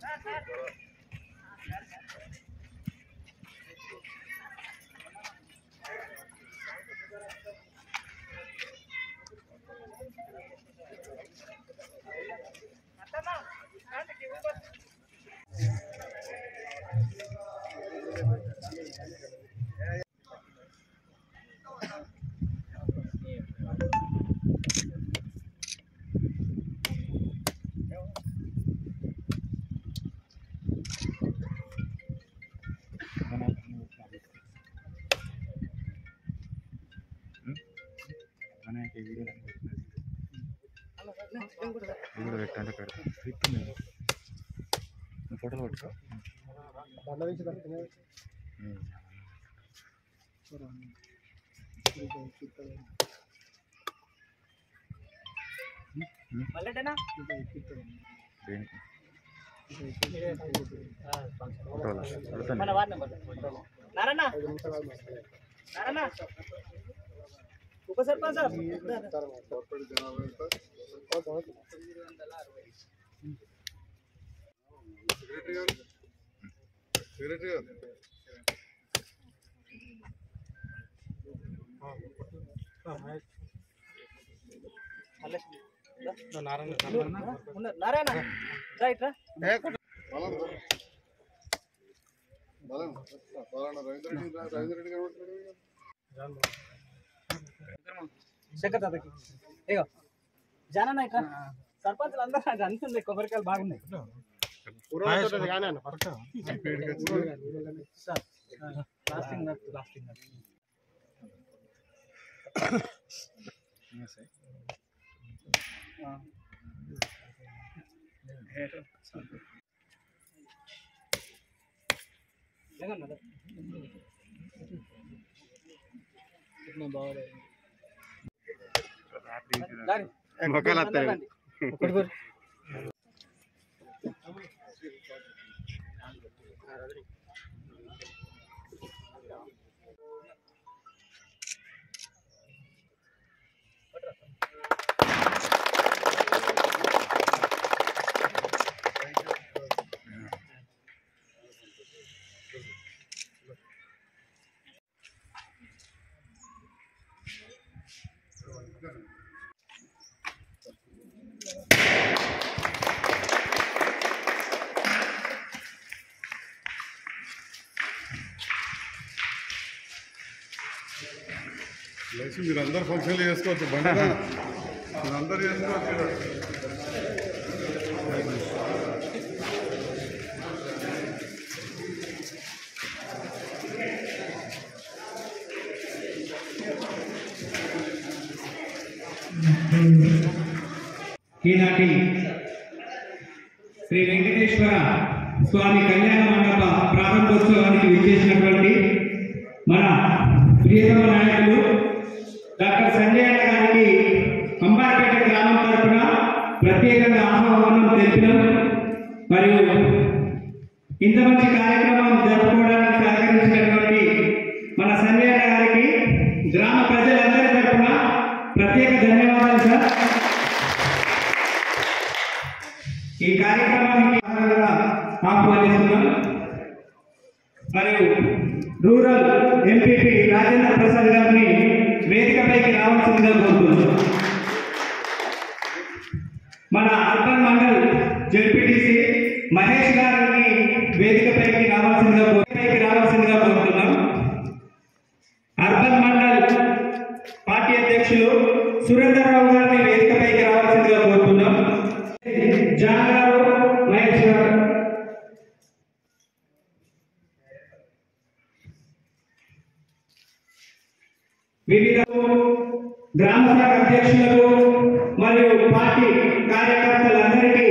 Video పెట్టంటే పెడతాను ఇప్పుడు ఫోటోలు పట్టుకో దేనికి ఫోటోలా పెడతాను నారాయణ నారాయణ ఉప సర్పంచ్ సార్ ఉన్నారు. నారాయణ రైట్ రా శంకర్ తాతకి ఇగో జానా ఇట్రా సర్పంచులు అందరూ అది అంతుంది కొబ్బరికాయలు బాగున్నాయి సార్ లాస్టింగ్ లాస్టింగ్ మొక్కలు వస్తాయి లేచి మీరు అందరు ఫంక్షన్లు చేసుకోవచ్చు బండిగా మీరు అందరు చేసుకోవచ్చు ఈనాటి శ్రీ వెంకటేశ్వర స్వామి కళ్యాణ మండప ప్రారంభోత్సవానికి విచ్చేసినటువంటి మన ప్రియతమ నాయకులు డాక్టర్ సంజయ్ అన్న గారికి అంబార్పేట గ్రామం తరఫున ప్రత్యేకంగా ఆహ్వానం తెలిపినాం మరియు ఇంత మంచి కార్యక్రమం జరుపుకోవడానికి సహకరించినటువంటి మన సంజయ్ అన్న గారికి గ్రామ ప్రజలందరి తరఫున ప్రత్యేక ధన్యవాదాలు సార్ ఈ కార్యక్రమానికి ఆహ్వానంగా ఆహ్వానిస్తున్నాం మరియు రూరల్ ఎంపీపీ రాజేంద్ర ప్రసాద్ గారిని వేదికపైకి రావాల్సిందిగా కోరుతున్నాం మన అర్బన్ మండల్ జెడ్పీటీసీ మహేష్ గారిని వేదికపైకి రావాల్సిందిగా కో- పైకి రావాల్సిందిగా కోరుతున్నాం అర్బన్ మండల్ పార్టీ అధ్యక్షులు సురేందర్రావు గారిని వేదికపైకి రావాల్సిందిగా కోరుతున్నాం జాన్ గారు మహేష్ గారు వివిధ గ్రామ శాఖ అధ్యక్షులకు మరియు పార్టీ కార్యకర్తలందరికీ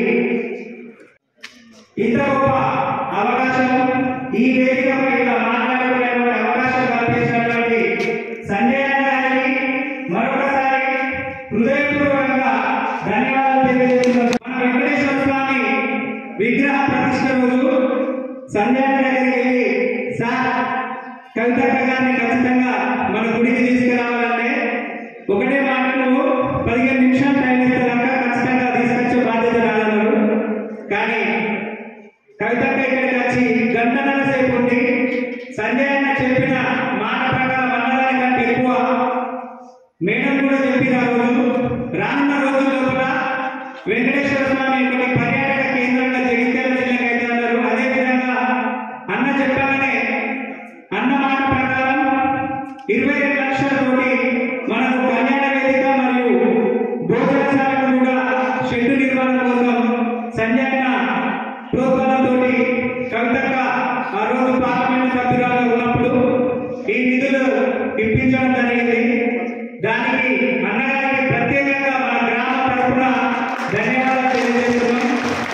ఇంత గొప్ప అవకాశం ఈ వేదికపై ఇలా మాట్లాడుకునేటువంటి అవకాశం కల్పించినటువంటి సంజయ్ అన్న గారికి మరొకసారి హృదయపూర్వకంగా ధన్యవాదాలు తెలియజేస్తున్నాను మన వెంకటేశ్వర స్వామి విగ్రహ ప్రతిష్ట రోజు సంజయ్ అన్న దగ్గరికి వెళ్ళి సార్ కవితక్క గారిని ఖచ్చితంగా మన గుడికి తీసుకురావాలంటే ఒకటే మాట నువ్వు పదిహేను నిమిషాలు టైం ఇస్తాక ఖచ్చితంగా తీసుకొచ్చే బాధ్యత రాదన్నారు కానీ ఇప్పించడం జరిగింది దానికి అన్నగారికి ప్రత్యేకంగా మన గ్రామ తరఫున ధన్యవాదాలు తెలియజేస్తున్నాం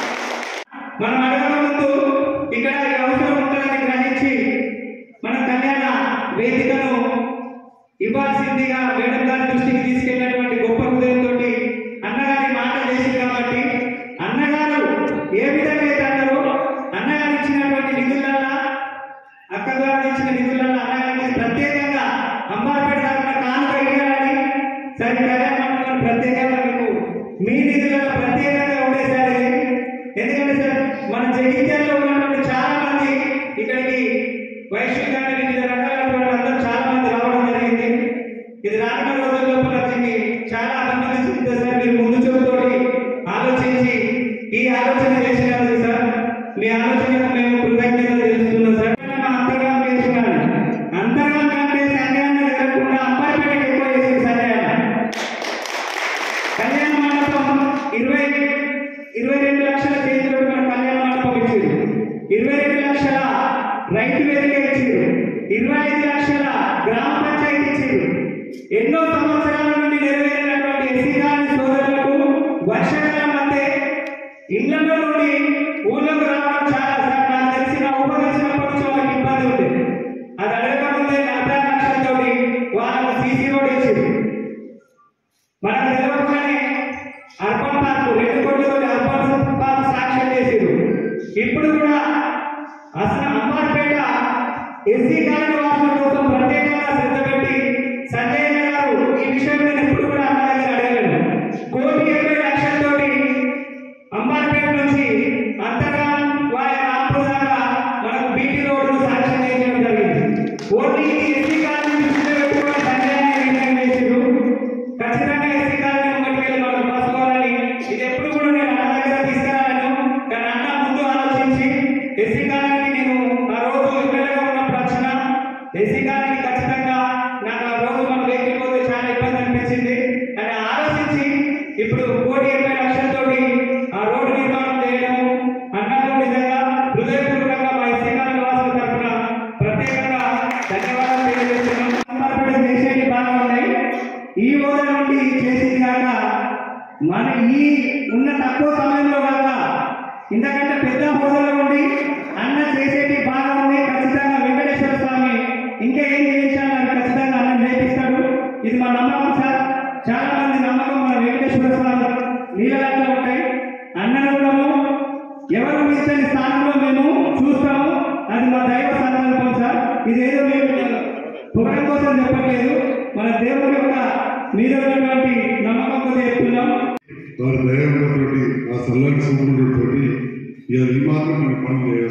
మనం అడగక ముందు ఇక్కడ ఈ అవసరం ఉంటుందని గ్రహించి మన కళ్యాణ వేదికను ఇవ్వాల్సిందిగా మేడం గారి దృష్టికి తీసుకెళ్ళినటువంటి గొప్ప హృదయంతో అన్నగారి మాట చేసింది కాబట్టి అన్నగారు ఏ విధంగా అయితే అన్నారో అన్నగారు ఇచ్చినటువంటి నిధులల్లా అక్క ద్వారా ఇచ్చిన నిధులల్లా అన్నగారికి ప్రత్యేకంగా అమ్మాపేట తరఫున కానుక ఇవ్వాలని సరే కళ్యాణ మండపం ప్రత్యేకంగా మీకు మీ నిధులలో ప్రత్యేకంగా ఉండేసారి ఎందుకంటే సార్ మన జగిత్యాలలో ఉన్నటువంటి చాలా మంది ఇక్కడికి వైశ్య కానీ వివిధ రకాలైనటువంటి అందరూ చాలా మంది రావడం జరిగింది ఇది రానున్న రోజుల లోపల దీన్ని చాలా అభివృద్ధి చెందుతుంది సార్ మీరు ముందు చూపుతోటి ఆలోచించి ఈ ఆలోచన చేసినందుకు సార్ మీ ఆలోచనకు మేము కృతజ్ఞతలు తెలుస్తున్నాం సార్ మన అంతర్గతం చేసినారు అంతర్గతం కంటే సంఘాన్ని జరగకుండా అమ్మాయిపేటకి ఎక్కువ చేసింది సంఘాన్ని కళ్యాణ మండపం ఇరవై ఇరవై రెండు లక్షల చేతిలో మన కళ్యాణ మండపం ఇచ్చారు ఇరవై రెండు లక్షల రైతు వేదిక ఇచ్చారు ఇరవై ఐదు లక్షల గ్రామ పంచాయతీ ఇచ్చారు ఎన్నో సంవత్సరాల నుండి నెరవేరినటువంటి ఎస్సీ కాలనీ సోదరులకు వర్షాకాలం అంతే ఇళ్లలో నుండి ఊళ్ళోకి రావడం చాలా సార్ నాకు తెలిసిన ఉపదర్శనప్పటి నుంచి వాళ్ళకి ఇబ్బంది ఉంది అది అడగకముందే నలభై ఆరు లక్షలతోటి వాళ్ళకు సీసీ రోడ్ ఇచ్చారు మనకు తెలియకుండానే అర్బన్ పార్క్ రెండు కోట్లతో అర్బన్ పార్క్ సాక్ష్యం చేసారు ఇప్పుడు కూడా అసలు అమ్మార్పేట ఎస్సీ కాలనీ వాసుల కోసం ప్రత్యేకంగా శ్రద్ధ పెట్టి సంజయ్ గారు ఈ విషయం నేను ఎప్పుడు కూడా అన్న దగ్గర అడగలేదు కోటి ఇరవై లక్షలతోటి అంబార్పేట నుంచి అంతగా వారి రాంపూర్ దాకా మనకు బీటీ రోడ్డు సాక్ష్యం చేయడం జరిగింది ఓన్లీ ఎస్సీ కాలనీ దృష్టిలో పెట్టుకుని సంజయ్ నిర్ణయం చేసారు ఖచ్చితంగా ఎస్సీ కాలనీ ముంగటికి వెళ్ళి మనం రాసుకోవాలని ఇది ఎప్పుడు కూడా నేను అన్న దగ్గర తీసుకురాలను కానీ అన్న ముందు ఆలోచించి ఎస్సీ కాలనీకి నేను ఆ రోజు ఎమ్మెల్యేగా ఉన్నప్పుడు వచ్చిన ఎస్సీ కాలనీ ఖచ్చితంగా నాకు ఆ రోజు మన వెహికల్ పోతే చాలా ఇబ్బంది అనిపించింది కానీ ఆలోచించి ఇప్పుడు కోటి ఇరవై లక్షలతోటి ఆ రోడ్డు నిర్మాణం చేయడం అన్నకు నిజంగా హృదయపూర్వకంగా మా ఎస్సీ కాలనీ వాసుల తరఫున ప్రత్యేకంగా ధన్యవాదాలు తెలియజేస్తున్నాం అమరావతి చేసేవి బాగా ఉన్నాయి ఈ హోదా నుండి చేసింది కాక మన ఈ ఉన్న తక్కువ సమయంలో కాక ఇంతకంటే పెద్ద హోదాలో ఉండి అన్న చేసేటి బాగా ఉన్నాయి ఖచ్చితంగా వెంకటేశ్వర స్వామి ఇంకా ఏం చేయించాలని ఖచ్చితంగా అన్న నేర్పిస్తాడు ఇది మా నమ్మకం సార్ చాలా మంది నమ్మకం మన వెంకటేశ్వర స్వామి నీళ్ళలాగా ఉంటాయి అన్నను కూడాను ఎవరు ఇచ్చని స్థానంలో మేము చూస్తాము అది మా దైవ సంకల్పం సార్ ఇదేదో మేము పొగడం కోసం చెప్పట్లేదు మన దేవుని యొక్క మీద ఉన్నటువంటి నమ్మకంతో చెప్తున్నాం వారి దయాలతోటి ఆ చల్లటి సూర్యుడితోటి ఇక ఈ మాత్రం మనం పని చేయాలి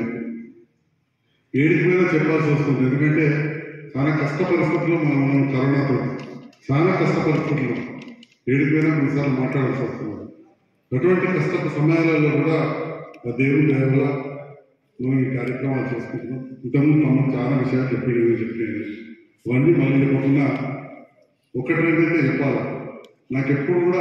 ఏడికి మీద చెప్పాల్సి వస్తుంది ఎందుకంటే చాలా కష్ట పరిస్థితుల్లో మనం ఉన్నాం కరోనాతో చాలా కష్ట పరిస్థితుల్లో ఏడికి మీద కొన్నిసార్లు మాట్లాడాల్సి వస్తుంది అటువంటి కష్ట సమయాలలో కూడా ఆ దేవుని దయ వల్ల మనం ఈ కార్యక్రమాలు చేసుకుంటున్నాం ఇంతకుముందు మనం చాలా విషయాలు చెప్పి చెప్పాను ఇవన్నీ మళ్ళీ చెప్పకుండా ఒకటి రెండైతే చెప్పాలి నాకు ఎప్పుడు కూడా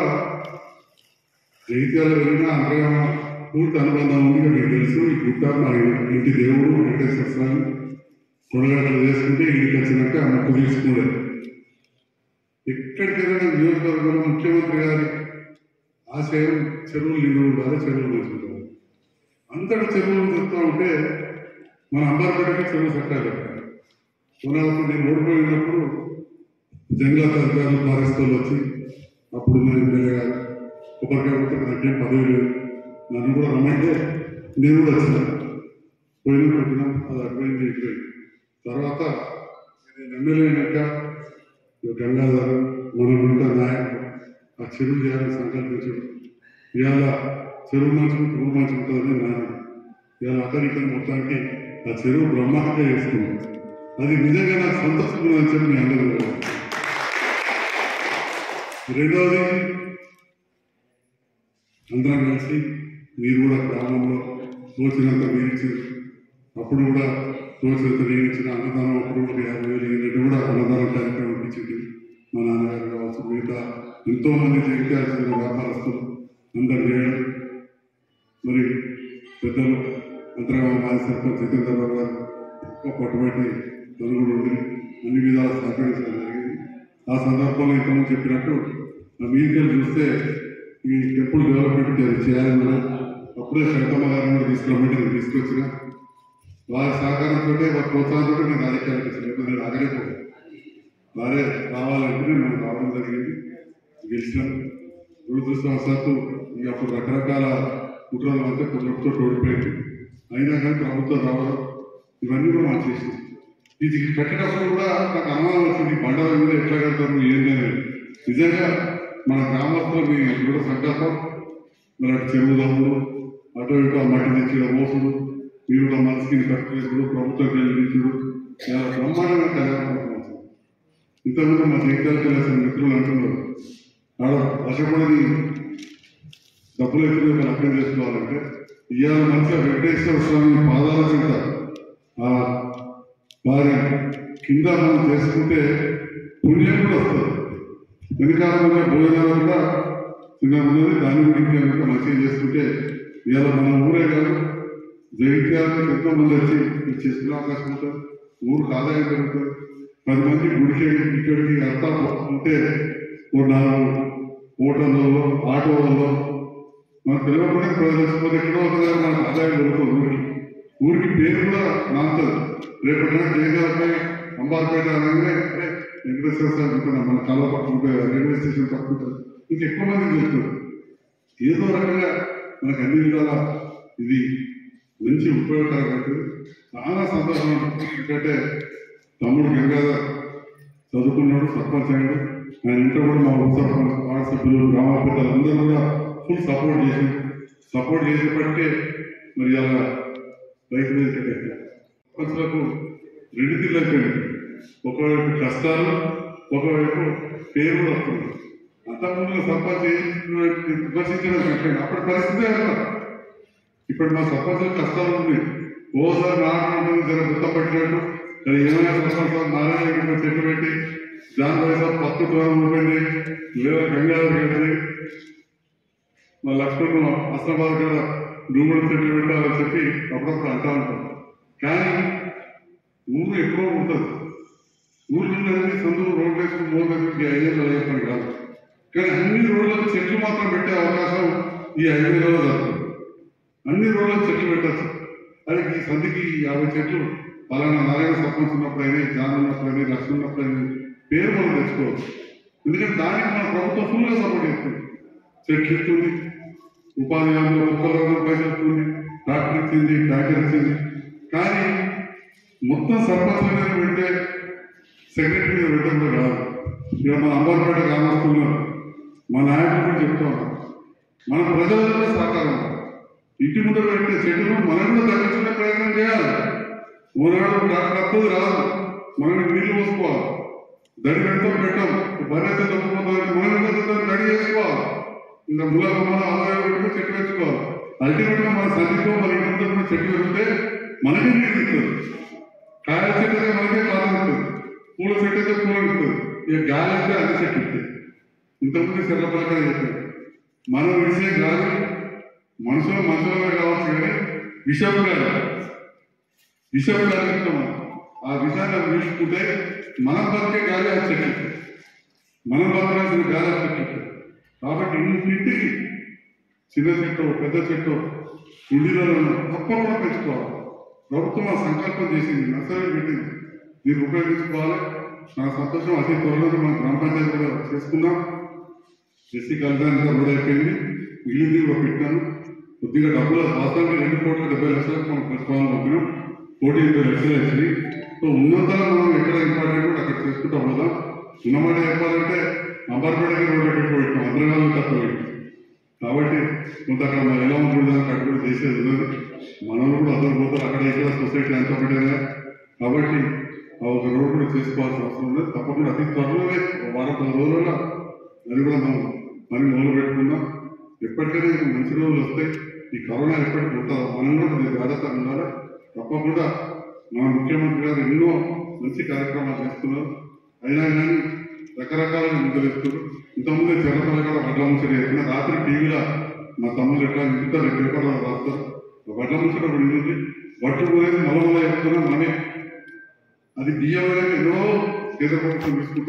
జగిత్యాల వెళ్ళినా అంతగా పూర్తి అనుబంధం ఉంది ఇక మీకు తెలుసు ఈ గుట్ట మా ఇంటి దేవుడు వెంకటేశ్వర స్వామి కొడగడలు చేసుకుంటే ఇంటికి వచ్చినాక ఆ మొక్కు తీసుకున్నాడు ఎక్కడికైనా నియోజకవర్గంలో ముఖ్యమంత్రి గారి ఆశయం చెరువులు నిండు ఉండాలి చెరువులు మంచుకుంటారు అంతటి చెరువులు చెప్తా ఉంటే మన అంబార్పేటకి చెరువు చట్టాలు కొనాలప్పుడు నేను ఓడిపోయినప్పుడు జంగలాత అధికారులు ఫారెస్ట్ వాళ్ళు వచ్చి అప్పుడు నేను ఎమ్మెల్యే గారు ఒకరికొకరికి నాకేం పదవి లేదు నన్ను కూడా రమ్మంటే నేను కూడా వచ్చిన పోయినా పెట్టినాం అది అడ్వైజ్ అయిపోయింది తర్వాత నేను ఎమ్మెల్యే అయినాక ఇక గంగాధర్ మన మిగతా నాయకులు ఆ చెరువు చేయాలని సంకల్పించడం ఇవాళ చెరువు మంచి ఊరు మంచి ఉంటుందని నాన్న ఇవాళ అతనికి మొత్తానికి ఆ చెరువు బ్రహ్మాండంగా చేసుకున్నాం అది నిజంగా నాకు సంతోషంగా అని చెప్పి మీ అందరూ రెండవది అందరం కలిసి మీరు కూడా గ్రామంలో తోచినంత మీరు ఇచ్చారు అప్పుడు కూడా తోచినంత నేను ఇచ్చిన అన్నదానం అప్పుడు ఒక యాభై వేలు ఏంటంటే కూడా అన్నదానం కార్యక్రమం ఇచ్చింది మా నాన్నగారు కావచ్చు మిగతా ఎంతో మంది జగిత్యాల్సిన వ్యాపారస్తులు అందరు చేయడం మరి పెద్దలు అంతర్గా మాజీ సర్పంచ్ జితేంద్ర బాబు గారు ఎక్కువ పట్టుబట్టి నలుగురు ఉండి అన్ని విధాలు సహకరించడం జరిగింది ఆ సందర్భంలో ఇంతకుముందు చెప్పినట్టు ఆ మీదికెళ్ళి చూస్తే ఈ టెంపుల్ డెవలప్మెంట్ చే- చేయాలి మనం అప్పుడే శంకమ్మ గారిని కూడా తీసుకురమ్మంటే నేను తీసుకొచ్చిన వారి సహకారంతో వారి ప్రోత్సాహంతో నేను రాజకీయాలకు వచ్చిన లేకపోతే నేను రాగలేకపోయాను వారే రావాలంటే మనం రావడం జరిగింది గెలిచినాం దురదృష్టవశాత్తు ఇక అప్పుడు రకరకాల కుట్రలు అంతా కుట్రతో ఓడిపోయింది అయినా కానీ ప్రభుత్వం రావడం ఇవన్నీ కూడా మనం చేసినాం ఇది కట్టేటప్పుడు కూడా నాకు అనుమానం వచ్చింది బండల మీద ఎట్లా కడతారు ఏంది అనేది నిజంగా మన గ్రామస్తులు మీ కూడా సంకల్పం మరి అటు చెరువు దమ్ములు అటు ఇటు ఆ మట్టి తెచ్చిన మోసుడు మీరు కూడా మనసుకి కట్టుకేసుడు ప్రభుత్వం చెల్లించుడు ఇలా బ్రహ్మాండంగా కళ్యాణం ఇంతకుముందు మా జగిత్యాల తెలిసిన మిత్రులు అంటున్నారు ఆడ వశపడి డబ్బులు ఎక్కువ మనం అర్థం చేసుకోవాలంటే ఇవాళ మంచిగా వెంకటేశ్వర స్వామి పాదాల చింత ఆ వారి కింద మనం చేసుకుంటే పుణ్యం కూడా వస్తుంది వెనకాల ఉన్న భోజనాలు కూడా చిన్న ఉన్నది దాని గురించి కనుక మంచిగా చేసుకుంటే ఇవాళ మన ఊరే కాదు జగిత్యాలకు ఎంతో మంది వచ్చి ఇది చేసుకునే అవకాశం ఉంటుంది ఊరికి ఆదాయం పెరుగుతుంది పది మంది గుడికి ఇక్కడికి అంతా ఉంటే ఓ నాలుగు హోటల్లో ఆటోలలో మనకు తెలియకుండా ప్రదర్శించకపోతే ఎక్కడో ఒక దగ్గర మనకు ఆదాయం పెరుగుతుంది ఊరికి ఊరికి పేరు కూడా నాంతది రేపటి జయదేవపై అంబార్పేట అనగానే అరే వెంకటేశ్వర స్వామి ఉంటున్నాం మన కళ్ళ పక్కన రైల్వే స్టేషన్ పక్కన ఉంటుంది. ఇంకా ఎక్కువ మంది చెప్తారు ఏదో రకంగా మనకు అన్ని విధాల ఇది మంచి ఉపయోగకరమైనది చాలా సంతోషం ఎందుకంటే తమ్ముడు గంగాధర్ చదువుకున్నాడు సర్పంచ్ అయ్యాడు ఆయన ఇంట్లో కూడా మా ఉప సర్పంచ్ వార్డు సభ్యులు గ్రామ పెద్దలు అందరూ కూడా ఫుల్ సపోర్ట్ చేసి సపోర్ట్ చేసేప్పటికే మరి అలా రైతు మీద సర్పంచ్లకు రెండు తీర్లు అయిపోయింది ఒకవైపు కష్టాలు ఒకవైపు పేరు కూడా వస్తుంది అంతకుముందు సర్పంచ్ చేసినటువంటి విమర్శించడం కష్టం అప్పటి పరిస్థితి అలా ఇప్పుడు మా సర్పంచ్ కష్టాలు ఉంది ఓసారి నాన్న జర గుర్తపట్టినట్టు మరి ఏమైనా సర్పంచ్ నారాయణ ఇక్కడ చెట్టు పెట్టి జాన్ వయసు పత్తు దూరం ఉంటుంది లేదా గంగాధర్ గడ్డి మా లక్ష్మణ్ అస్లాబాద్ కాడ డూముడు చెట్టు పెట్టాలని చెప్పి అప్పుడప్పుడు అంటా ఉంటాం కానీ ఊరు ఎక్కడో ఉంటుంది ఊర్లో ఉన్నది సందులు రోడ్లు వేసుకుని మూడు వేసుకుని ఐదేళ్ళు అయ్యే పని కాదు కానీ అన్ని రోడ్లకు చెట్లు మాత్రం పెట్టే అవకాశం ఈ ఐదేళ్ళలో జరుగుతుంది అన్ని రోడ్లకు చెట్లు పెట్టచ్చు అది ఈ సంధికి ఈ యాభై చెట్లు పలానా నారాయణ సర్పంచ్ ఉన్నప్పుడైనా జాన్ ఉన్నప్పుడైనా లక్ష్మణ్ ఉన్నప్పుడైనా పేరు మనం తెచ్చుకోవచ్చు ఎందుకంటే దానికి మన ప్రభుత్వం ఫుల్గా సపోర్ట్ చేస్తుంది చెట్లు ఇస్తుంది ఉపాధి హామీలో ఒక్కరు పైసలు ఇస్తుంది ట్రాక్టర్ ఇచ్చింది ట్రాక్టర్ ఇచ్చింది కానీ మొత్తం సర్పంచ్ మీద పెట్టే సెక్రటరీ మీద పెట్టడం కూడా రాదు ఇక మన అంబర్పేట గ్రామస్తులు మా నాయకులు కూడా చెప్తా ఉన్నాం మన ప్రజలకు సహకారం ఉండాలి. ఇంటి ముందర పెట్టిన చెట్టును మనం కూడా తగ్గించుకునే ప్రయత్నం చేయాలి ఊరాడు తప్పదు రాదు మనం నీళ్లు పోసుకోవాలి దడి పెడతాం పెట్టాం బర్రెతో తప్పుకోవడానికి మనం ఎంత దడి చేసుకోవాలి ఇంకా ముల మన ఆదాయం పెట్టుకుని చెట్టు పెంచుకోవాలి అల్టిమేట్ గా మన సన్నిధిలో మన ఇంటి ముందర ఉన్న చెట్టు పెరిగితే మనకే నీళ్ళు ఇస్తుంది కాయల చెట్టు అయితే మనకే కాలం ఇస్తుంది పూల చెట్టు అయితే పూల ఇస్తుంది ఇక గాలి అయితే అన్ని చెట్టు ఇస్తుంది ఇంతకుముందు చెట్ల పలకాలు చెప్పారు మనం విడిసే గాలి మనుషులు మనుషులమే కావచ్చు కానీ విషం కాదు విషం కలుగుతాం ఆ విషాన్ని వీసుకుంటే మనం బతికే గాలి ఆ చెట్టు మనం బతకాల్సిన గాలి ఆ చెట్టు కాబట్టి ఇంటికి చిన్న చెట్టు పెద్ద చెట్టు ఉండిలను తప్పకుండా పెంచుకోవాలి ప్రభుత్వం ఆ సంకల్పం చేసింది నర్సరీ పెట్టింది మీరు ఉపయోగించుకోవాలి నా సంతోషం అతి త్వరలో మన గ్రామ పంచాయతీ కూడా చేసుకున్నాం ఎస్సీ కళ్యాణ్ కూడా అయిపోయింది మిగిలింది కూడా పెట్టాను కొద్దిగా డబ్బులు వాస్తవానికి రెండు కోట్ల డెబ్బై లక్షలకు మనం ప్రతిపాదన పంపినాం కోటి ఇరవై లక్షలు వచ్చినాయి సో ఉన్నంతలో మనం ఎక్కడ ఇంపార్టెంట్ కూడా అక్కడ చేసుకుంటా పోదాం ఉన్నమాట చెప్పాలంటే అంబర్పేటకి రోడ్డు ఎక్కువ పెట్టాం అద్రగాలు తక్కువ పెట్టాం కాబట్టి కొంత అక్కడ మనం ఎలా ఉంటుంది అక్కడ కూడా చేసేది ఉన్నది మనం కూడా అందరూ పోతారు అక్కడ ఇక్కడ సొసైటీ అంతా పెట్టేదా కాబట్టి ఆ ఒక రోడ్డు కూడా చేసుకోవాల్సిన అవసరం ఉంది తప్పకుండా అతి త్వరలోనే ఒక వారం పది రోజుల్లో అది కూడా మనం పని మొదలు పెట్టుకుందాం ఎప్పటికైనా ఇంకా మంచి రోజులు వస్తాయి ఈ కరోనా ఎప్పటికీ ఉంటుందో మనం కూడా కొద్దిగా జాగ్రత్తగా ఉండాలి తప్పకుండా మన ముఖ్యమంత్రి గారు ఎన్నో మంచి కార్యక్రమాలు చేస్తున్నారు అయినా కానీ రకరకాల నిధులు ఇస్తున్నారు ఇంతకుముందు చెరపల్లి కూడా వడ్ల ముచ్చట చెప్పిన రాత్రి టీవీలో మా తమ్ముడు ఎట్లా నింపుతారు పేపర్లో రాస్తారు వడ్ల ముచ్చట ఒకటి ఉంది వడ్లు పోయేది మలమల చెప్తున్నా మనమే అది బియ్యం అనేది ఎన్నో కేంద్ర ప్రభుత్వం తీసుకుంటుంది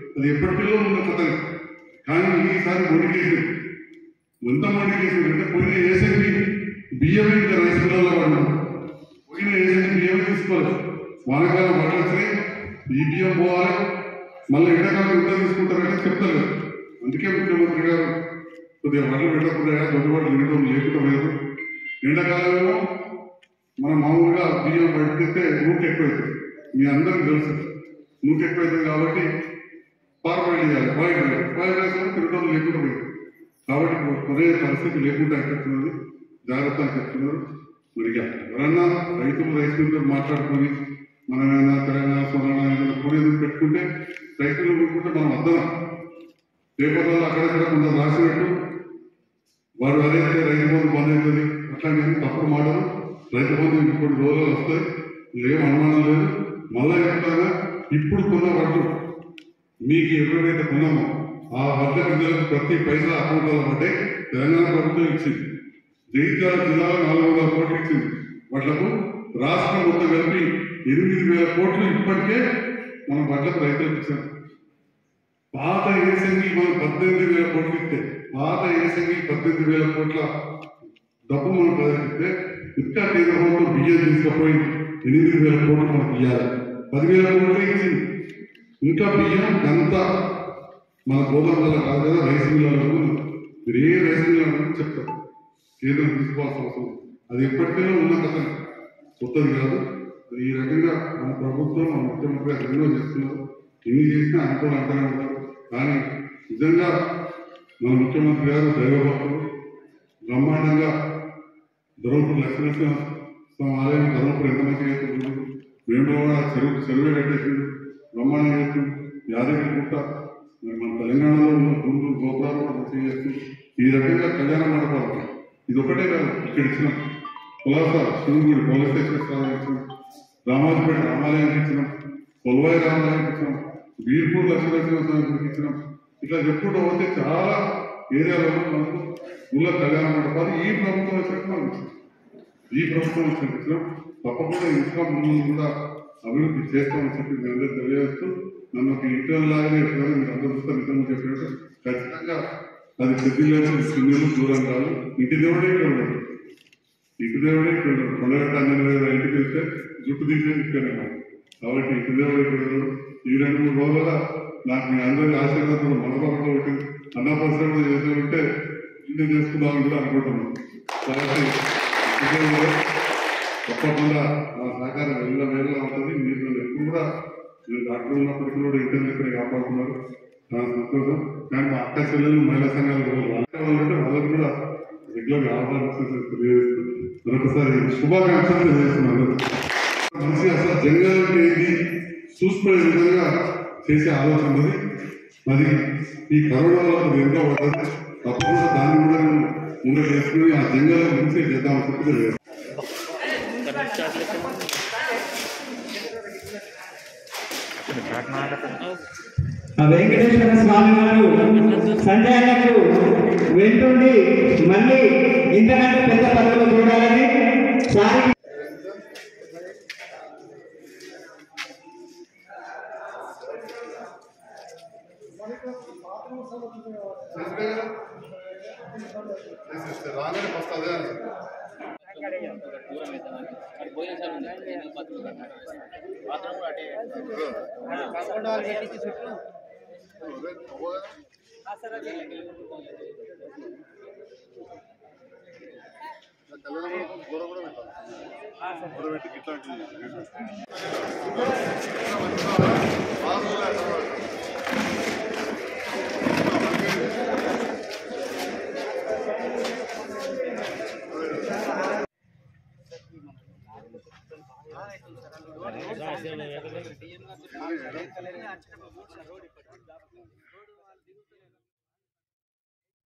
అది ఎప్పటికీ ఉన్న కథ కానీ ఈసారి మొండికేసింది ఎంత మొండికేసింది అంటే పోయిన ఏసంగి బియ్యం ఇంకా రైస్ మిల్లలో పడ్డాం పోయిన ఏసంగి బియ్యం తీసుకోవాలి వానకాలం పంటలు వచ్చినాయి ఈ బియ్యం పోవాలి మళ్ళీ ఎండాకాలం ఎంత తీసుకుంటారంటే చెప్తారు అందుకే ముఖ్యమంత్రి గారు కొద్దిగా వడ్లు పెట్టకుండా దొడ్డు వడ్లు తినడం లేకుండా లేదు ఎండాకాలంలో మనం మామూలుగా బియ్యం పడితే నూనె ఎక్కువైతుంది మీ అందరికీ తెలుసు నూనె ఎక్కువైతుంది కాబట్టి ఫార్మాలిటీ చేయాలి బాయిల్ చేయాలి బాయిల్ చేస్తే తిరగడం లేకుండా పోయింది కాబట్టి కొనే పరిస్థితి లేకుండా చెప్తున్నది జాగ్రత్త అని చెప్తున్నారు మరి ఇక ఎవరన్నా రైతులు రైతు మిల్లులు మాట్లాడుకొని మనమైనా తెలంగాణ సోనా ఏదైనా కూడేది పెట్టుకుంటే రైతులు పెట్టుకుంటే మనం అర్థం పేపర్లలో అక్కడక్కడ కొందరు రాసినట్టు వాడు అదైతే రైతు బంధు బంద్ అవుతుంది అట్లాంటివి తప్పుడు మాటలు రైతు బంధు ఇంకొన్ని రోజులు వస్తాయి ఏం అనుమానం లేదు మళ్ళా చెప్తాగా ఇప్పుడు కొన్న వడ్లు మీకు ఎవరైతే కొన్నామో ఆ వడ్ల గింజలకు ప్రతి పైసా అకౌంట్లో పడ్డాయి తెలంగాణ ప్రభుత్వం ఇచ్చింది జగిత్యాల జిల్లాలో నాలుగు వందల కోట్లు ఇచ్చింది వాళ్లకు రాష్ట్రం మొత్తం కలిపి ఎనిమిది వేల కోట్లు ఇప్పటికే మనం వడ్లకు రైతులకు ఇచ్చాం పాత ఏసంగి మనం పద్దెనిమిది వేల కోట్లు ఇస్తే పాత ఏసంగి పద్దెనిమిది వేల కోట్ల డబ్బు మనం ప్రదర్శిస్తే ఇంకా కేంద్ర ప్రభుత్వం బియ్యం తీసుకుపోయి ఎనిమిది వేల కోట్లు మనకు ఇవ్వాలి పదివేల కోట్లు ఇచ్చింది ఇంకా బియ్యం ఎంత మన గోదావరిలో కాదు కదా రైస్ మిల్లలో ఉంది. మీరు ఏ రైస్ మిల్లు చెప్తారు కేంద్రం తీసుకోవాల్సిన అవసరం ఉంది. అది ఎప్పటికైనా ఉన్న కథ కొత్తది కాదు ఈ రకంగా మన ప్రభుత్వం మన ముఖ్యమంత్రి గారు ఎన్నో చేస్తున్నారు ఎన్ని చేసినా అనుకోని అంటూనే ఉంటారు కానీ నిజంగా మన ముఖ్యమంత్రి గారు దైవభక్తులు బ్రహ్మాండంగా ధర్మపురి లక్ష్మీనరసింహ స్వామి ఆలయం ధర్మపురి ఎంత మంచిగా చేస్తున్నారు మేము కూడా చెరువు చెరువే కట్టేసింది బ్రహ్మాండంగా చేస్తుంది యాదగిరి గుట్ట మరి మన తెలంగాణలో ఉన్న గుంటూరు గోపురాలు కూడా మంచిగా చేస్తుంది ఈ రకంగా కళ్యాణ మండపాలు ఇది ఒకటే కాదు ఇక్కడ ఇచ్చినాం కులాస శివుగుడి పోలీస్ స్టేషన్ స్థానం ఇచ్చినాం రామాజపేట రామాలయానికి ఇచ్చినాం కొల్వాయి రామాలయానికి ఇచ్చినాం వీర్పూర్ లక్ష్మీనరసింహ స్వామికి ఇచ్చినాం ఇట్లా చెప్పుకుంటూ పోతే చాలా ఏరియాలలో మనకు ఊళ్ళ కళ్యాణ మండపాలు ఈ ప్రభుత్వం వచ్చినట్టు మనం ఇచ్చినాం ఈ ప్రభుత్వం వచ్చినట్టు తప్పకుండా ఇంకా ముందు కూడా అభివృద్ధి చేస్తామని చెప్పి మీ అందరూ తెలియజేస్తూ నన్ను ఒక ఇంటర్నల్ లాగానే ఎప్పుడైనా మీరు అందరూ చూస్తారు నిజంగా చెప్పినట్టు ఖచ్చితంగా అది పెద్దలు చిన్నలు దూరం కాదు ఇంటి దేవుడే ఇక్కడ ఉన్నాడు ఇంటి దేవుడే ఇక్కడ ఉన్నాడు కొండగట్ట అన్న ఇంటికి వెళ్తే జుట్టు తీసేది ఇక్కడే ఉన్నాడు. కాబట్టి ఇంటి దేవుడే ఇక్కడ ఉన్నాడు ఈ రెండు మూడు రోజులుగా నాకు మీ అందరి ఆశీర్వాదం మనపరంలో ఒకటి అన్నపరిశ్రమ కూడా చేసే ఉంటే ఇంటి చేసుకుందామని కూడా అనుకుంటున్నాను కాబట్టి ఇదే తప్పకుండా నా సహకారం వెళ్ళ వేళ ఉంటుంది మీరు నన్ను ఎప్పుడు కూడా నేను డాక్టర్ ఉన్నప్పటికీ కూడా ఇంటర్ ఇక్కడ కాపాడుతున్నారు చాలా సంతోషం కానీ మా అక్క చెల్లెలు మహిళా సంఘాలు కూడా వాళ్ళంటే వాళ్ళకి కూడా రెగ్యులర్ ఆహ్వానించాల్సి తెలియజేస్తుంది మరొకసారి శుభాకాంక్షలు తెలియజేస్తున్నాను మనిషి అసలు జంగల్ అంటే ఏంటి చూసుకునే విధంగా చేసే ఆలోచన ఉంది మరి ఈ కరోనాలో అది ఎంతో పడ్డది తప్పకుండా దాన్ని కూడా నేను ముందు చేసుకుని ఆ జంగల్ మంచిగా చేద్దామని చెప్పి తెలియజేస్తాను ఆ వెంకటేశ్వర స్వామి వారు సంజయనకు వెంటుండి మళ్ళీ ఇంతకంటే పెద్ద పదవులు చూడాలని సారి రోడ్